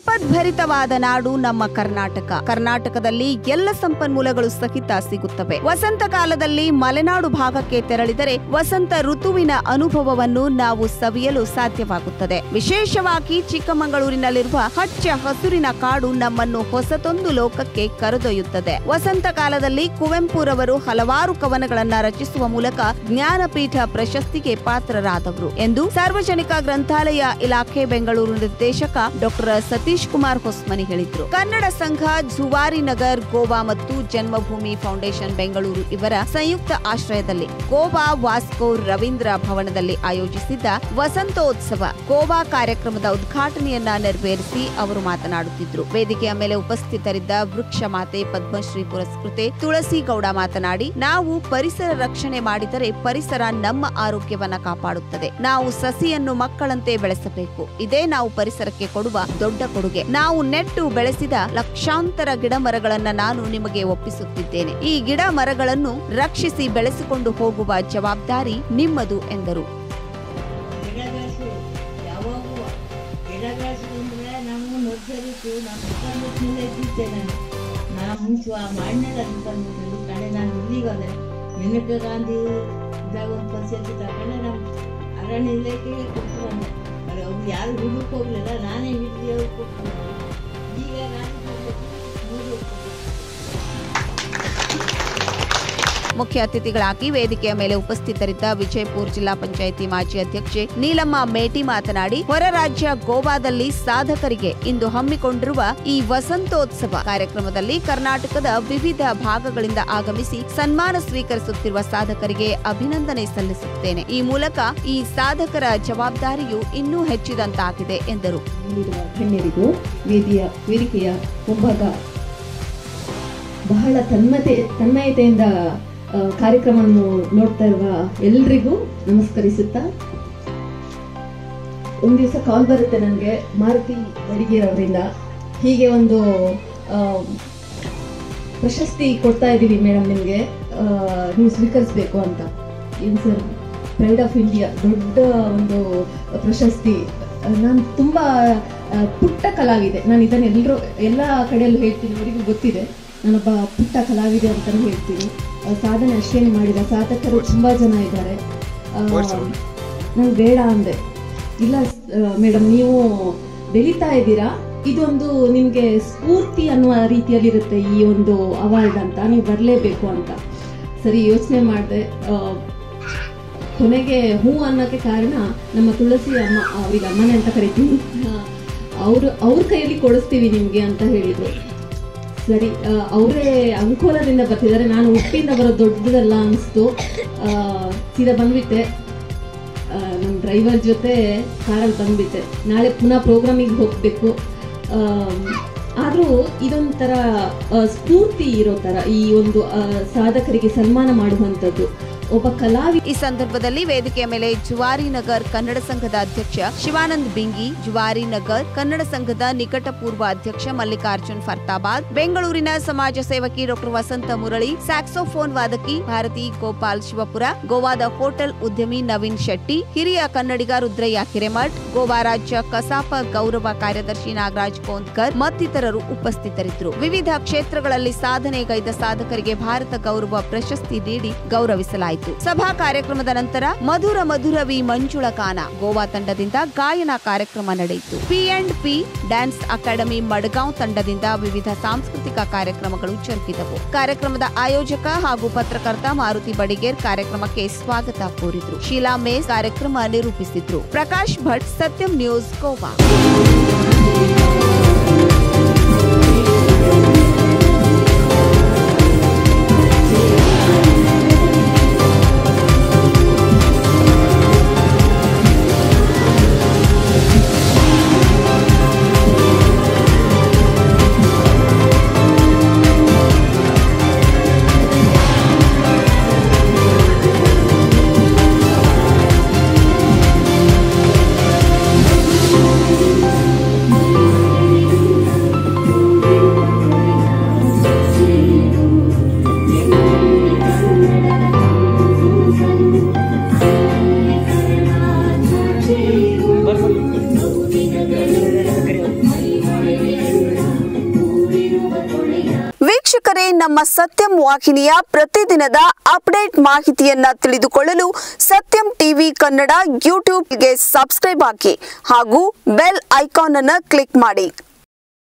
ಸಂಪದ್ಭರಿತವಾದ ನಾಡು ನಮ್ಮ ಕರ್ನಾಟಕ ಕರ್ನಾಟಕದಲ್ಲಿ ಎಲ್ಲ ಸಂಪನ್ಮೂಲಗಳು ಸಹಿತ ಸಿಗುತ್ತವೆ ವಸಂತ ಕಾಲದಲ್ಲಿ ಮಲೆನಾಡು ಭಾಗಕ್ಕೆ ತೆರಳಿದರೆ ವಸಂತ ಋತುವಿನ ಅನುಭವವನ್ನು ನಾವು ಸವಿಯಲು ಸಾಧ್ಯವಾಗುತ್ತದೆ ವಿಶೇಷವಾಗಿ ಚಿಕ್ಕಮಗಳೂರಿನಲ್ಲಿರುವ ಹಚ್ಚ ಹಸುರಿನ ಕಾಡು ನಮ್ಮನ್ನು ಹೊಸತೊಂದು ಲೋಕಕ್ಕೆ ಕರೆದೊಯ್ಯುತ್ತದೆ ವಸಂತ ಕಾಲದಲ್ಲಿ ಕುವೆಂಪುರವರು ಹಲವಾರು ಕವನಗಳನ್ನ ರಚಿಸುವ ಮೂಲಕ ಜ್ಞಾನಪೀಠ ಪ್ರಶಸ್ತಿಗೆ ಪಾತ್ರರಾದವರು ಎಂದು ಸಾರ್ವಜನಿಕ ಗ್ರಂಥಾಲಯ ಇಲಾಖೆ ಬೆಂಗಳೂರು ನಿರ್ದೇಶಕ ಡಾಕ್ಟರ್ ಸತೀಶ್ ಕುಮಾರ್ ಹೊಸ್ಮನಿ ಹೇಳಿದ್ರು ಕನ್ನಡ ಸಂಘ ಜುವಾರಿ ನಗರ್ ಗೋವಾ ಮತ್ತು ಜನ್ಮಭೂಮಿ ಫೌಂಡೇಶನ್ ಬೆಂಗಳೂರು ಇವರ ಸಂಯುಕ್ತ ಆಶ್ರಯದಲ್ಲಿ ಗೋವಾ ವಾಸ್ಕೋ ರವೀಂದ್ರ ಭವನದಲ್ಲಿ ಆಯೋಜಿಸಿದ್ದ ವಸಂತೋತ್ಸವ ಗೋವಾ ಕಾರ್ಯಕ್ರಮದ ಉದ್ಘಾಟನೆಯನ್ನ ನೆರವೇರಿಸಿ ಅವರು ಮಾತನಾಡುತ್ತಿದ್ರು ವೇದಿಕೆಯ ಮೇಲೆ ಉಪಸ್ಥಿತರಿದ್ದ ವೃಕ್ಷ ಮಾತೆ ಪದ್ಮಶ್ರೀ ಪುರಸ್ಕೃತೆ ತುಳಸಿ ಗೌಡ ಮಾತನಾಡಿ ನಾವು ಪರಿಸರ ರಕ್ಷಣೆ ಮಾಡಿದರೆ ಪರಿಸರ ನಮ್ಮ ಆರೋಗ್ಯವನ್ನ ಕಾಪಾಡುತ್ತದೆ ನಾವು ಸಸಿಯನ್ನು ಮಕ್ಕಳಂತೆ ಬೆಳೆಸಬೇಕು ಇದೇ ನಾವು ಪರಿಸರಕ್ಕೆ ಕೊಡುವ ದೊಡ್ಡ ಕೊಡುಗೆ ನಾವು ನೆಟ್ಟು ಬೆಳೆಸಿದ ಲಕ್ಷಾಂತರ ಗಿಡ ಮರಗಳನ್ನ ನಾನು ನಿಮಗೆ ಒಪ್ಪಿಸುತ್ತಿದ್ದೇನೆ ಈ ಗಿಡ ಮರಗಳನ್ನು ರಕ್ಷಿಸಿ ಬೆಳೆಸಿಕೊಂಡು ಹೋಗುವ ಜವಾಬ್ದಾರಿ ನಿಮ್ಮದು ಎಂದರು ಗಿಡಗಾಸು ಯಾವಾಗೂ ಗಿಡಗಾಸು ಅಂದರೆ ನಾವು ನರ್ಸರಿಸು ನಮ್ಮ ಸುತ್ತಮುತ್ತಲೇ ಇದ್ದಿದ್ದೆ ನಾನು ನಾ ಮುಂಚೆ ಆ ಮಾಡಿನೆಲ್ಲ ಸುತ್ತಮುತ್ತಲು ಕಡೆ ನಾನು ಇಲ್ಲಿಗೆ ಹೋದೆ ಮೇನಕಾ ಗಾಂಧಿ ಇದ್ದಾಗ ಒಂದು ಪ್ರಶಸ್ತಿ ತಗೊಂಡೆ ನಮ್ಮ ಅರಣ್ಯ ಇಲಾಖೆಗೆ ಕೊಟ್ಟು ಬಂದೆ ಅದು ಅವ್ರು ಯಾರು ಹುಡುಕ್ ಹೋಗ್ಲಿಲ್ಲ ನಾನೇ ಹಿಡಿದು ಅವ್ರು ಕೊಟ್ಟು ಬಂದೆ. ಈಗ ನಾನು ಹೋಗ್ಬೇಕು, ಮೂರು ಹೋಗ್ಬೇಕು. ಮುಖ್ಯ ಅತಿಥಿಗಳಾಗಿ ವೇದಿಕೆಯ ಮೇಲೆ ಉಪಸ್ಥಿತರಿದ್ದ ವಿಜಯಪುರ ಜಿಲ್ಲಾ ಪಂಚಾಯಿತಿ ಮಾಜಿ ಅಧ್ಯಕ್ಷೆ ನೀಲಮ್ಮ ಮೇಟಿ ಮಾತನಾಡಿ ಹೊರ ರಾಜ್ಯ ಗೋವಾದಲ್ಲಿ ಸಾಧಕರಿಗೆ ಇಂದು ಹಮ್ಮಿಕೊಂಡಿರುವ ಈ ವಸಂತೋತ್ಸವ ಕಾರ್ಯಕ್ರಮದಲ್ಲಿ ಕರ್ನಾಟಕದ ವಿವಿಧ ಭಾಗಗಳಿಂದ ಆಗಮಿಸಿ ಸನ್ಮಾನ ಸ್ವೀಕರಿಸುತ್ತಿರುವ ಸಾಧಕರಿಗೆ ಅಭಿನಂದನೆ ಸಲ್ಲಿಸುತ್ತೇನೆ ಈ ಮೂಲಕ ಈ ಸಾಧಕರ ಜವಾಬ್ದಾರಿಯು ಇನ್ನೂ ಹೆಚ್ಚಿದಂತಾಗಿದೆ ಎಂದರು ನೀಡಿರುವ ಗಣ್ಯರಿಗೂ ವೇದಿಯ ವೇದಿಕೆಯ ಮುಂಭಾಗ ಬಹಳ ತನ್ಮತೆ ತನ್ಮಯತೆಯಿಂದ ಆ, ಕಾರ್ಯಕ್ರಮವನ್ನು ನೋಡ್ತಾ ಇರುವ ಎಲ್ರಿಗೂ ನಮಸ್ಕರಿಸುತ್ತಾ ಒಂದು ದಿವಸ ಕಾಲ್ ಬರುತ್ತೆ ನನಗೆ ಮಾರುತಿ ಬಡಿಗೇರವರಿಂದ ಹೀಗೆ ಒಂದು ಆ, ಪ್ರಶಸ್ತಿ ಕೊಡ್ತಾ ಇದ್ದೀವಿ ಮೇಡಮ್ ನಿಮಗೆ ನೀವು ಸ್ವೀಕರಿಸಬೇಕು ಅಂತ ಏನು ಸರ್ ಪ್ರೈಡ್ ಆಫ್ ಇಂಡಿಯಾ ದೊಡ್ಡ ಒಂದು ಪ್ರಶಸ್ತಿ ನಾನು ತುಂಬ ಆ, ಪುಟ್ಟ ಕಲಾವಿದೆ ನಾನು ಇದನ್ನು ಎಲ್ಲರೂ ಎಲ್ಲ ಕಡೆಯಲ್ಲೂ ಹೇಳ್ತೀನಿ ಅವರಿಗೂ ಗೊತ್ತಿದೆ ನಾನೊಬ್ಬ ಪುಟ್ಟ ಕಲಾವಿದೆ ಅಂತಲೂ ಹೇಳ್ತೀನಿ ಆ, ಸಾಧನೆ ಅಷ್ಟೇನು ಮಾಡಿಲ್ಲ ಸಾಧಕರು ತುಂಬ ಜನ ಇದ್ದಾರೆ ನಾನು ಬೇಡ ಅಂದೆ ಇಲ್ಲ ಮೇಡಮ್ ನೀವು ಬೆಳೀತಾ ಇದ್ದೀರಾ ಇದೊಂದು ನಿಮಗೆ ಸ್ಫೂರ್ತಿ ಅನ್ನುವ ರೀತಿಯಲ್ಲಿರುತ್ತೆ ಈ ಒಂದು ಅವಾರ್ಡ್ ಅಂತ ನೀವು ಬರಲೇಬೇಕು ಅಂತ ಸರಿ ಯೋಚನೆ ಮಾಡಿದೆ ಕೊನೆಗೆ ಹೂ ಅನ್ನೋಕ್ಕೆ ಕಾರಣ ನಮ್ಮ ತುಳಸಿ ಅಮ್ಮ ಅವ್ರಿಗೆ ಅಮ್ಮನೇ ಅಂತ ಕರಿತೀನಿ ಅವರು ಅವ್ರ ಕೈಯಲ್ಲಿ ಕೊಡಿಸ್ತೀವಿ ನಿಮಗೆ ಅಂತ ಹೇಳಿದರು ಸರಿ ಆ, ಅವರೇ ಅಂಕೋಲದಿಂದ ಬರ್ತಿದ್ದಾರೆ ನಾನು ಉಪ್ಪಿಂದ ಬರೋ ದೊಡ್ಡದಲ್ಲ ಅನಿಸ್ತು ಸೀದಾ ಬಂದ್ಬಿಟ್ಟೆ ಆ, ನಮ್ಮ ಡ್ರೈವರ್ ಜೊತೆ ಕಾರಲ್ಲಿ ಬಂದ್ಬಿಟ್ಟೆ ನಾಳೆ ಪುನಃ ಪ್ರೋಗ್ರಾಮಿಗೆ ಹೋಗಬೇಕು ಆದರೂ ಇದೊಂಥರ ಆ, ಸ್ಫೂರ್ತಿ ಇರೋ ಥರ ಈ ಒಂದು ಆ, ಸಾಧಕರಿಗೆ ಸನ್ಮಾನ ಮಾಡುವಂಥದ್ದು ಒಬ್ಬ ಕಲಾವಿ ಈ ಸಂದರ್ಭದಲ್ಲಿ ವೇದಿಕೆಯ ಮೇಲೆ ಜುವಾರಿ ನಗರ್ ಕನ್ನಡ ಸಂಘದ ಅಧ್ಯಕ್ಷ ಶಿವಾನಂದ್ ಬಿಂಗಿ ಜುವಾರಿ ನಗರ್ ಕನ್ನಡ ಸಂಘದ ನಿಕಟಪೂರ್ವ ಅಧ್ಯಕ್ಷ ಮಲ್ಲಿಕಾರ್ಜುನ್ ಫರ್ತಾಬಾದ್ ಬೆಂಗಳೂರಿನ ಸಮಾಜ ಸೇವಕಿ ಡಾಕ್ಟರ್ ವಸಂತ ಮುರಳಿ ಸ್ಯಾಕ್ಸೋಫೋನ್ ವಾದಕಿ ಭಾರತಿ ಗೋಪಾಲ್ ಶಿವಪುರ ಗೋವಾದ ಹೋಟೆಲ್ ಉದ್ಯಮಿ ನವೀನ್ ಶೆಟ್ಟಿ ಹಿರಿಯ ಕನ್ನಡಿಗ ರುದ್ರಯ್ಯ ಹಿರೇಮಠ್ ಗೋವಾ ರಾಜ್ಯ ಕಸಾಪ ಗೌರವ ಕಾರ್ಯದರ್ಶಿ ನಾಗರಾಜ್ ಕೋಂದ್ಕರ್ ಮತ್ತಿತರರು ಉಪಸ್ಥಿತರಿದ್ದರು ವಿವಿಧ ಕ್ಷೇತ್ರಗಳಲ್ಲಿ ಸಾಧನೆಗೈದ ಸಾಧಕರಿಗೆ ಭಾರತ ಗೌರವ ಪ್ರಶಸ್ತಿ ನೀಡಿ ಗೌರವಿಸಲಾಯಿತು ಸಭಾ ಕಾರ್ಯಕ್ರಮದ ನಂತರ ಮಧುರ ಮಧುರವಿ ಮಂಜುಳ ಕಾನ ಗೋವಾ ತಂಡದಿಂದ ಗಾಯನ ಕಾರ್ಯಕ್ರಮ ನಡೆಯಿತು P and P dance academy Madgaon ತಂಡದಿಂದ ವಿವಿಧ ಸಾಂಸ್ಕೃತಿಕ ಕಾರ್ಯಕ್ರಮಗಳು ಜರುಗಿದವು ಕಾರ್ಯಕ್ರಮದ ಆಯೋಜಕ ಹಾಗೂ ಪತ್ರಕರ್ತ ಮಾರುತಿ ಬಡಿಗೇರ್ ಕಾರ್ಯಕ್ರಮಕ್ಕೆ ಸ್ವಾಗತ ಕೋರಿದ್ರು ಶೀಲಾ ಮೇಸ್ ಕಾರ್ಯಕ್ರಮ ನಿರೂಪಿಸಿದ್ರು ಪ್ರಕಾಶ್ ಭಟ್ ಸತ್ಯಂ ನ್ಯೂಸ್ ಗೋವಾ ನಮ್ಮ ಸತ್ಯಂ ವಾಹಿನಿಯ ಪ್ರತಿದಿನದ ಅಪ್ಡೇಟ್ ಮಾಹಿತಿಯನ್ನ ತಿಳಿದುಕೊಳ್ಳಲು ಸತ್ಯಂ ಟಿವಿ ಕನ್ನಡ ಯೂಟ್ಯೂಬ್ಗೆ ಸಬ್ಸ್ಕ್ರೈಬ್ ಹಾಕಿ ಹಾಗೂ ಬೆಲ್ ಐಕಾನ್ ಅನ್ನು ಕ್ಲಿಕ್ ಮಾಡಿ